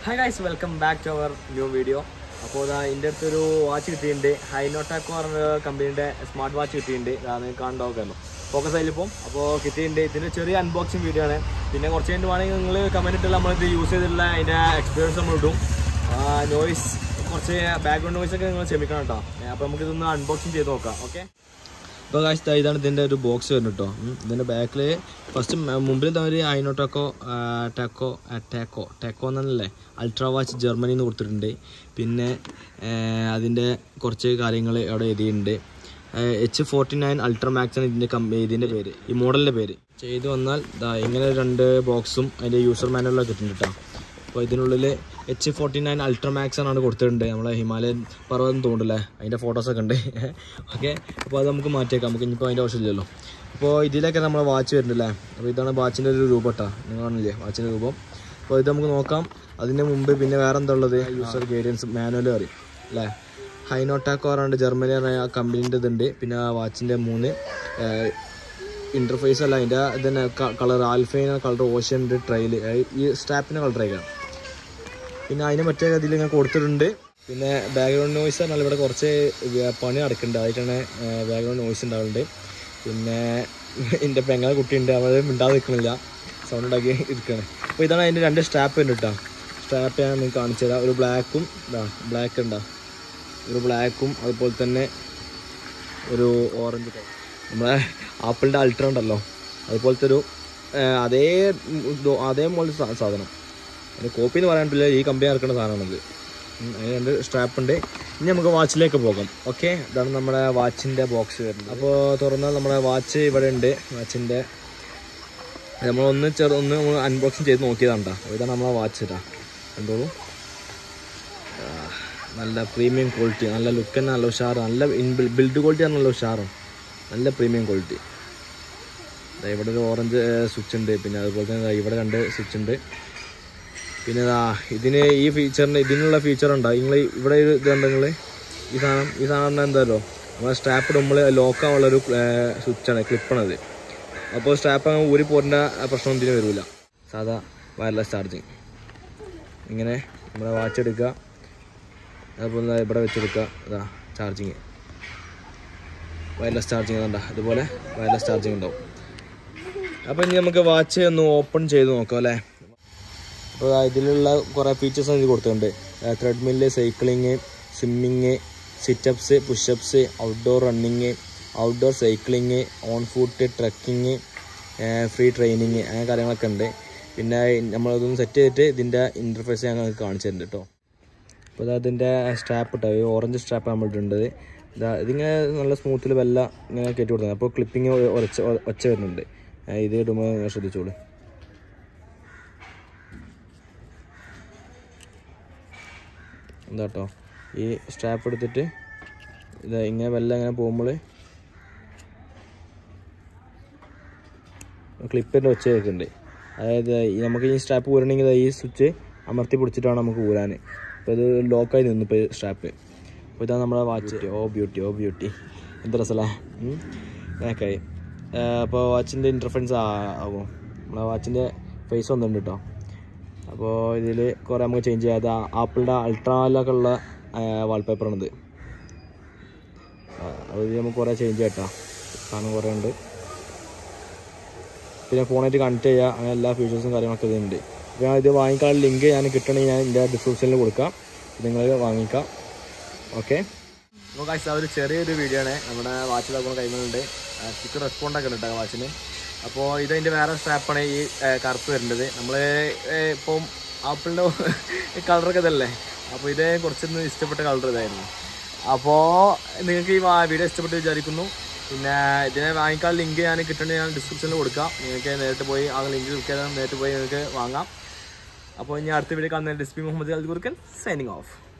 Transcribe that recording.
Hi guys welcome back to our new video അപ്പോൾ ഇതാ എൻ്റെ അടുത്തൊരു വാച്ച് കിട്ടിയിട്ടുണ്ട് ഹൈനോട്ടാക്ക് പറഞ്ഞ കമ്പനീൻ്റെ സ്മാർട്ട് വാച്ച് കിട്ടിയിട്ടുണ്ട് ഇതാ നിങ്ങൾക്ക് കാണുന്നുണ്ടാവുമല്ലോ ഫോക്കസ് ആയിലിപ്പം അപ്പോൾ കിട്ടിയിട്ടുണ്ട് ഇതിൻ്റെ ചെറിയ അൺബോക്സിങ് വീഡിയോ ആണ് പിന്നെ കുറച്ച് കഴിഞ്ഞ് വേണമെങ്കിൽ നിങ്ങൾ കമൻറ്റ് ഇട്ടില്ല നമ്മളിത് യൂസ് ചെയ്തിട്ടുള്ള അതിൻ്റെ എക്സ്പീരിയൻസ് നമ്മൾ ഇടും നോയ്സ് കുറച്ച് ബാക്ക്ഗ്രൗണ്ട് നോയ്സ് ഒക്കെ നിങ്ങൾ ക്ഷമിക്കണം കേട്ടോ അപ്പോൾ നമുക്ക് ഇതൊന്ന് അൺബോക്സിങ് ചെയ്ത് നോക്കാം ഓക്കെ ഇപ്പോൾ കാശ് ഇതാണ് ഇതിൻ്റെ ഒരു ബോക്സ് വരുന്നത് കേട്ടോ ഇതിൻ്റെ ബാക്കിൽ ഫസ്റ്റ് മുമ്പിൽ ഇതാ ഒരു ഐനോട്ടോക്കോ ടെക്കോ ടെക്കോ ടെക്കോ എന്നല്ലേ അൾട്രാ വാച്ച് ജർമ്മനിയിൽ നിന്ന് കൊടുത്തിട്ടുണ്ട് പിന്നെ അതിൻ്റെ കുറച്ച് കാര്യങ്ങൾ അവിടെ എഴുതിയിട്ടുണ്ട് H forty nine ultra max ആണ് ഇതിൻ്റെ കമ്പനി ഇതിൻ്റെ പേര് ഈ മോഡലിൻ്റെ പേര് ചെയ്ത് വന്നാൽ ഇതാ ഇങ്ങനെ രണ്ട് ബോക്സും അതിൻ്റെ യൂസർ മാനുവലൊക്കെ കിട്ടുന്നുണ്ട് കേട്ടോ അപ്പോൾ ഇതിനുള്ളിൽ H forty nine ultra max ആണ് കൊടുത്തിട്ടുണ്ട് നമ്മളെ ഹിമാലയൻ പർവ്വതം തോണ്ടില്ലേ അതിൻ്റെ ഫോട്ടോസൊക്കെ ഉണ്ട് ഓക്കെ അപ്പോൾ അത് നമുക്ക് മാറ്റിയേക്കാം നമുക്ക് ഇനിയിപ്പോൾ അതിൻ്റെ ആവശ്യമില്ലല്ലോ അപ്പോൾ ഇതിലൊക്കെ നമ്മളെ വാച്ച് വരുന്നുണ്ടല്ലേ അപ്പോൾ ഇതാണ് വാച്ചിൻ്റെ ഒരു രൂപം കേട്ടോ നിങ്ങൾ കാണില്ലേ വാച്ചിൻ്റെ രൂപം അപ്പോൾ ഇത് നമുക്ക് നോക്കാം അതിൻ്റെ മുമ്പ് പിന്നെ വേറെ എന്താ ഉള്ളത് യൂസർ ഗൈഡൻസ് മാനുവൽ അറിയും അല്ലേ ഹൈനോട്ടാക്കോ പറഞ്ഞിട്ട് ജർമ്മനി പറഞ്ഞ ആ കമ്പനീൻ്റെ ഇതുണ്ട് പിന്നെ ആ വാച്ചിൻ്റെ മൂന്ന് ഇൻ്റർഫേസ് അല്ല അതിൻ്റെ ഇതിൻ്റെ കളർ ആൽഫൈന കളർ ഓഷ്യൻ ഉണ്ട് ട്രയൽ ഈ സ്റ്റാപ്പിൻ്റെ കളർ ആയിക്കാം പിന്നെ അതിന് മറ്റേ ഇതിൽ ഇങ്ങനെ കൊടുത്തിട്ടുണ്ട് പിന്നെ ബാക്ക്ഗ്രൗണ്ട് നോയ്സ് പറഞ്ഞാൽ ഇവിടെ കുറച്ച് വ്യ- പണി നടക്കുന്നുണ്ട് ആയിട്ടാണ് ബാക്ക്ഗ്രൗണ്ട് നോയ്സ് ഉണ്ടാവുന്നുണ്ട് പിന്നെ എൻ്റെ പെങ്ങളെ കുട്ടിയുണ്ട് അവൾ മിണ്ടാതെ നിൽക്കണില്ല സൗണ്ട് ഉണ്ടാക്കി ഇരിക്കുകയാണ് അപ്പോൾ ഇതാണ് അതിൻ്റെ രണ്ട് സ്ട്രാപ്പ് ഉണ്ട് കേട്ടോ സ്ട്രാപ്പ് ഞാൻ നിങ്ങൾക്ക് കാണിച്ചു തരാം ഒരു ബ്ലാക്കും ഇതാ ബ്ലാക്ക് ഉണ്ടാ ഒരു ബ്ലാക്കും അതുപോലെ തന്നെ ഒരു ഓറഞ്ച് ടൈപ്പ് നമ്മളെ ആപ്പിളിൻ്റെ അൾട്ര ഉണ്ടല്ലോ അതുപോലത്തെ ഒരു ആ, അതേ ഉം, ഇത് അതേ മോഡൽ സാ- സാധനം അതിന് കോപ്പി എന്ന് പറയാൻ പറ്റില്ല ഈ കമ്പനി ഇറക്കുന്ന സാധനമാണിത് ഉം, അതിന് രണ്ട് സ്ട്രാപ്പ് ഉണ്ട് ഇനി നമുക്ക് വാച്ചിലേക്ക് പോകാം ഓക്കെ ഇതാണ് നമ്മുടെ വാച്ചിൻ്റെ ബോക്സ് വരുന്നത് അപ്പോൾ തുറന്നാൽ നമ്മുടെ വാച്ച് ഇവിടെ ഉണ്ട് വാച്ചിൻ്റെ നമ്മളൊന്ന് ചെറു ഒന്ന് അൺബോക്സിങ് ചെയ്ത് നോക്കിയതാണ് ട്ടോ. ഇതാണ് നമ്മളെ വാച്ച് ഇതാ കണ്ടോളൂ ആ, നല്ല പ്രീമിയം ക്വാളിറ്റി നല്ല ലുക്ക് തന്നെ നല്ല ഉഷാറ് നല്ല ബിൽഡ് ക്വാളിറ്റി നല്ല ഉഷാറും നല്ല പ്രീമിയം ക്വാളിറ്റി ദാ ഇവിടെ ഒരു ഓറഞ്ച് സ്വിച്ച് ഉണ്ട് പിന്നെ അതുപോലെ തന്നെ ദാ ഇവിടെ രണ്ട് സ്വിച്ച് ഉണ്ട് പിന്നെ ദാ ഇതിന് ഈ ഫീച്ചറിന് ഇതിനുള്ള ഫീച്ചർ ഉണ്ടോ നിങ്ങൾ ഇവിടെ ഒരു ഇത് കണ്ടോ നിങ്ങൾ ഈ സാധനം ഈ സാധനം എന്തായാലോ നമ്മളെ സ്ട്രാപ്പ് ഇടുമ്പോൾ ലോക്കാവുള്ള ഒരു സ്വിച്ചാണ് ക്ലിപ്പാണത് അപ്പോൾ സ്ട്രാപ്പ് അങ്ങ് ഊരി പോരേണ്ട പ്രശ്നം ഇതിന് വരില്ല സാധാ വയർലെസ് ചാർജിങ് ഇങ്ങനെ നമ്മുടെ വാച്ച് എടുക്കുക അതുപോലെ ദാ ഇവിടെ വെച്ചെടുക്കുക ഇതാ ചാർജിങ് വയർലെസ് ചാർജിങ് കണ്ട ഇതുപോലെ വയർലെസ് ചാർജിങ് ഉണ്ടാവും അപ്പോൾ ഇനി നമുക്ക് വാച്ച് ഒന്ന് ഓപ്പൺ ചെയ്ത് നോക്കാം അല്ലേ അപ്പോൾ ദാ ഇതിലുള്ള കുറേ ഫീച്ചേഴ്സ് ഇതിൽ കൊടുത്തിട്ടുണ്ട് treadmill cycling swimming sit ups push ups outdoor running outdoor cycling on foot trekking free training അങ്ങനെ കാര്യങ്ങളൊക്കെ ഉണ്ട് പിന്നെ നമ്മളതൊന്ന് സെറ്റ് ചെയ്തിട്ട് ഇതിൻ്റെ ഇൻ്റർഫേസ് ഞാൻ നിങ്ങൾക്ക് കാണിച്ചു തരുന്നുണ്ട് കേട്ടോ അപ്പോൾ ഇതാ ഇതിൻ്റെ സ്ട്രാപ്പ് ഇട്ടോ ഈ ഓറഞ്ച് സ്ട്രാപ്പ് നമ്മൾ ഇട്ടിട്ടുണ്ട് ഇതാ ഇതിങ്ങനെ നല്ല സ്മൂത്തിൽ വെല്ല ഇങ്ങനെ കയറ്റി കൊടുക്കുന്നത് അപ്പോൾ ക്ലിപ്പിങ് ഒച്ച ഒച്ച വരുന്നുണ്ട് ഏ, ഇത് ഇടുമ്പോൾ നിങ്ങൾ ശ്രദ്ധിച്ചോളൂ എന്താ കേട്ടോ ഈ സ്ട്രാപ്പ് എടുത്തിട്ട് ഇത് ഇങ്ങനെ വെല്ല ഇങ്ങനെ പോകുമ്പോൾ ക്ലിപ്പിൻ്റെ ഒച്ച കേൾക്കുന്നുണ്ട് അതായത് ഈ നമുക്ക് ഈ സ്ട്രാപ്പ് ഊരണമെങ്കിൽ ദാ ഈ സ്വിച്ച് അമർത്തി പിടിച്ചിട്ടാണ് നമുക്ക് ഊരാൻ അപ്പോൾ ഇത് ലോക്കായി നിന്നു ഇപ്പോൾ സ്ട്രാപ്പ് അപ്പോൾ ഇതാണ് നമ്മുടെ watch oh beauty oh beauty എന്ത് രസമല്ലേ അങ്ങനെയൊക്കെ അപ്പോൾ വാച്ചിൻ്റെ ഇൻ്റർഫറൻസ് ആകും നമ്മളെ വാച്ചിൻ്റെ ഫേസ് വന്നിട്ടുണ്ട് കേട്ടോ അപ്പോൾ ഇതിൽ കുറേ നമുക്ക് ചേഞ്ച് ചെയ്യാം അത് ആപ്പിളിൻ്റെ അൾട്രാലൊക്കെ ഉള്ള വാൾപേപ്പറാണിത് അത് ഇത് നമുക്ക് കുറേ ചേഞ്ച് ചെയ്യാം കേട്ടോ സാധനം കുറേ ഉണ്ട് പിന്നെ ഫോണായിട്ട് കണക്ട് ചെയ്യുക അങ്ങനെ എല്ലാ ഫീച്ചേഴ്സും കാര്യങ്ങളൊക്കെ ഇതിലുണ്ട് അപ്പോൾ ഞാൻ ഇത് വാങ്ങിക്കാനുള്ള ലിങ്ക് ഞാൻ കിട്ടണമെങ്കിൽ ഞാൻ എൻ്റെ ഡിസ്ക്രിപ്ഷനിൽ കൊടുക്കാം നിങ്ങൾ വാങ്ങിക്കാം ഓക്കെ അപ്പോൾ കാഴ്ച ഒരു ചെറിയൊരു വീഡിയോ ആണ് നമ്മുടെ വാച്ച് തക്കുന്ന കൈമലുണ്ട് കിക്ക് റെസ്പോണ്ട് ഒക്കെ ഉണ്ട് വാച്ചിന് അപ്പോൾ ഇത് വേറെ സ്ട്രാപ്പാണ് ഈ ആ, കറുപ്പ് വരുന്നത് നമ്മൾ ഇപ്പം ആപ്പിളിൻ്റെ കളറൊക്കെ ഇതല്ലേ അപ്പോൾ ഇത് കുറച്ചൊന്ന് ഇഷ്ടപ്പെട്ട കളർ ഇതായിരുന്നു അപ്പോൾ നിങ്ങൾക്ക് ഈ വാ- വീഡിയോ ഇഷ്ടപ്പെട്ട് വിചാരിക്കുന്നു പിന്നെ ഇതിനെ വാങ്ങിക്കാൻ ലിങ്ക് ഞാൻ കിട്ടണമെങ്കിൽ ഞാൻ ഡിസ്ക്രിപ്ഷനിൽ കൊടുക്കാം നിങ്ങൾക്ക് നേരിട്ട് പോയി ആ ലിങ്ക് ക്ലിക്ക് ചെയ്താൽ നേരിട്ട് പോയി നിങ്ങൾക്ക് വാങ്ങാം അപ്പോൾ ഇനി അടുത്ത വീഡിയോ കാണുന്ന ഡിസ്പി മുഹമ്മദ് അൽ ഗുർക്കൻ സൈനിങ് ഓഫ്